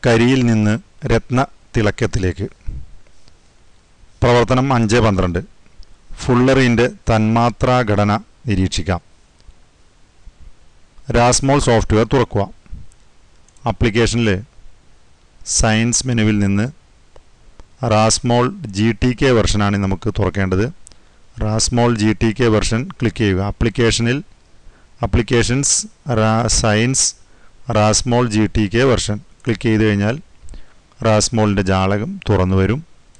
കരിയിൽ നിന്ന് രത്ന തിളക്കത്തിലേക്ക് പ്രവർത്തനം അഞ്ച് പന്ത്രണ്ട് ഫുള്ളറിൻ്റെ തന്മാത്രാ ഘടന നിരീക്ഷിക്കാം രാസ്മോൾ സോഫ്റ്റ്വെയർ തുറക്കുക ആപ്ലിക്കേഷനിൽ സയൻസ് മെനുവിൽ നിന്ന് റാസ്മോൾ ജി ടി കെ വെർഷനാണ് നമുക്ക് തുറക്കേണ്ടത് RasMol G T K version click ചെയ്യുക ആപ്ലിക്കേഷനിൽ applications science RasMol G T K version click ചെയ്ത് കഴിഞ്ഞാൽ റാസ്മോളിൻ്റെ ജാലകം തുറന്നു വരും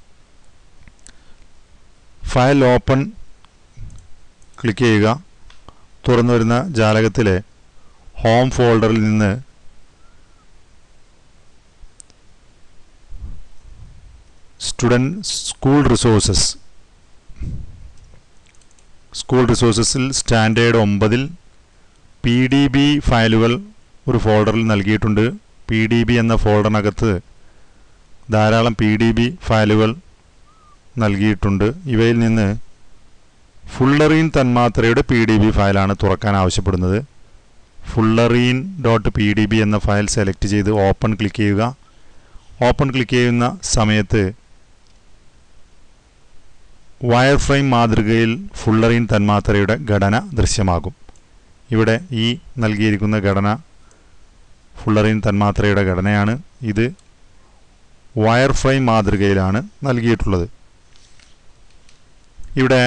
ഫയൽ ഓപ്പൺ ക്ലിക്ക് ചെയ്യുക തുറന്നു വരുന്ന ജാലകത്തിലെ ഹോം ഫോൾഡറിൽ നിന്ന് സ്റ്റുഡൻറ് സ്കൂൾ റിസോഴ്സസ് സ്കൂൾ റിസോഴ്സസിൽ സ്റ്റാൻഡേർഡ് ഒമ്പതിൽ പി ഡി ബി ഫയലുകൾ ഒരു ഫോൾഡറിൽ നൽകിയിട്ടുണ്ട് പി ഡി ബി എന്ന ഫോൾഡറിനകത്ത് ധാരാളം പി ഡി ബി ഫയലുകൾ നൽകിയിട്ടുണ്ട് ഇവയിൽ നിന്ന് ഫുള്ളറീൻ തന്മാത്രയുടെ പി ഡി ബി ഫയലാണ് തുറക്കാൻ ആവശ്യപ്പെടുന്നത് fullerene dot P D B എന്ന ഫയൽ സെലക്ട് ചെയ്ത് ഓപ്പൺ ക്ലിക്ക് ചെയ്യുക ഓപ്പൺ ക്ലിക്ക് ചെയ്യുന്ന സമയത്ത് വയർ ഫ്രെയിം മാതൃകയിൽ ഫുള്ളറീൻ തന്മാത്രയുടെ ഘടന ദൃശ്യമാകും ഇവിടെ ഈ നൽകിയിരിക്കുന്ന ഘടന ഫുള്ളറീൻ തന്മാത്രയുടെ ഘടനയാണ് ഇത് വയർ ഫ്രെയിം മാതൃകയിലാണ് നൽകിയിട്ടുള്ളത് ഇവിടെ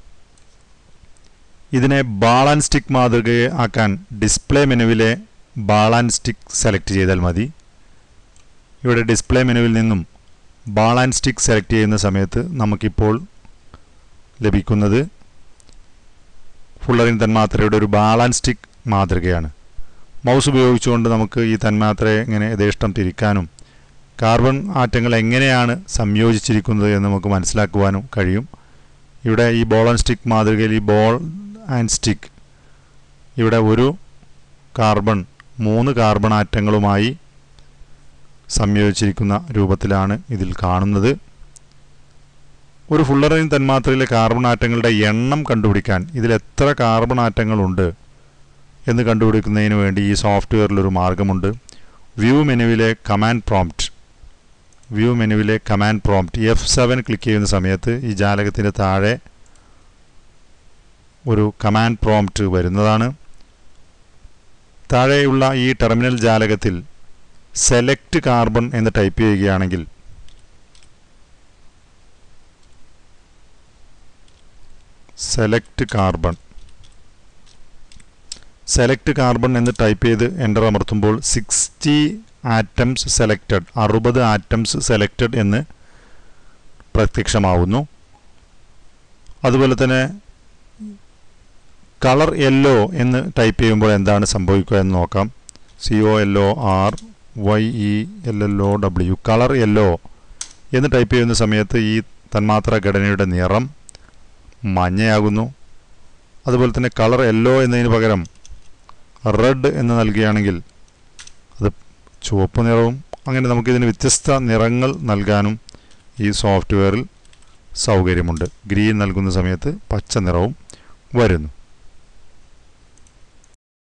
ഇതിനെ ബാൾ ആൻഡ് സ്റ്റിക്ക് മാതൃകയെ ആക്കാൻ ഡിസ്പ്ലേ മെനുവിലെ ബാൾ ആൻഡ് സ്റ്റിക്ക് സെലക്ട് ചെയ്താൽ മതി ഇവിടെ ഡിസ്പ്ലേ മെനുവിൽ നിന്നും ബാൾ ആൻഡ് സ്റ്റിക്ക് സെലക്ട് ചെയ്യുന്ന സമയത്ത് നമുക്കിപ്പോൾ ലഭിക്കുന്നത് ഫുള്ളറിൻ തന്മാത്രയുടെ ഒരു ബാൾ ആൻഡ് സ്റ്റിക്ക് മാതൃകയാണ് മൗസ് ഉപയോഗിച്ചുകൊണ്ട് നമുക്ക് ഈ തന്മാത്രയെ ഇങ്ങനെ യഥേഷ്ടം തിരിക്കാനും കാർബൺ ആറ്റങ്ങൾ എങ്ങനെയാണ് സംയോജിച്ചിരിക്കുന്നത് എന്ന് നമുക്ക് മനസ്സിലാക്കുവാനും കഴിയും ഇവിടെ ഈ ബോൾ ആൻഡ് സ്റ്റിക്ക് മാതൃകയിൽ ഈ ബോൾ ആൻഡ് സ്റ്റിക്ക് ഇവിടെ ഒരു കാർബൺ മൂന്ന് കാർബൺ ആറ്റങ്ങളുമായി സംയോജിച്ചിരിക്കുന്ന രൂപത്തിലാണ് ഇതിൽ കാണുന്നത് ഒരു ഫുള്ളറിൻ തന്മാത്രയിലെ കാർബൺ ആറ്റങ്ങളുടെ എണ്ണം കണ്ടുപിടിക്കാൻ ഇതിൽ എത്ര കാർബൺ ആറ്റങ്ങളുണ്ട് എന്ന് കണ്ടുപിടിക്കുന്നതിന് വേണ്ടി ഈ സോഫ്റ്റ്വെയറിൽ ഒരു മാർഗമുണ്ട് വ്യൂ മെനുവിലെ കമാൻഡ് പ്രോംപ്റ്റ് വ്യൂ മെനുവിലെ command prompt F seven click ചെയ്യുന്ന സമയത്ത് ഈ ജാലകത്തിൻ്റെ താഴെ ഒരു കമാൻഡ് പ്രോംപ്റ്റ് വരുന്നതാണ് താഴെയുള്ള ഈ ടെർമിനൽ ജാലകത്തിൽ സെലക്ട് കാർബൺ എന്ന് ടൈപ്പ് ചെയ്യുകയാണെങ്കിൽ സെലക്ട് കാർബൺ സെലക്ട് കാർബൺ എന്ന് ടൈപ്പ് ചെയ്ത് എൻ്റർ അമർത്തുമ്പോൾ സിക്സ്റ്റി ആറ്റംസ് സെലക്റ്റഡ് അറുപത് ആറ്റംസ് സെലക്റ്റഡ് എന്ന് പ്രത്യക്ഷമാവുന്നു അതുപോലെ തന്നെ കളർ യെല്ലോ എന്ന് ടൈപ്പ് ചെയ്യുമ്പോൾ എന്താണ് സംഭവിക്കുക എന്ന് നോക്കാം C O L O R Y E L L O W colour yellow എന്ന് ടൈപ്പ് ചെയ്യുന്ന സമയത്ത് ഈ തന്മാത്ര ഘടനയുടെ നിറം മഞ്ഞയാകുന്നു അതുപോലെ തന്നെ കളർ യെല്ലോ എന്നതിന് പകരം റെഡ് എന്ന് നൽകുകയാണെങ്കിൽ അത് ചുവപ്പ് നിറവും അങ്ങനെ നമുക്കിതിന് വ്യത്യസ്ത നിറങ്ങൾ നൽകാനും ഈ സോഫ്റ്റ്വെയറിൽ സൗകര്യമുണ്ട് ഗ്രീൻ നൽകുന്ന സമയത്ത് പച്ച നിറവും വരുന്നു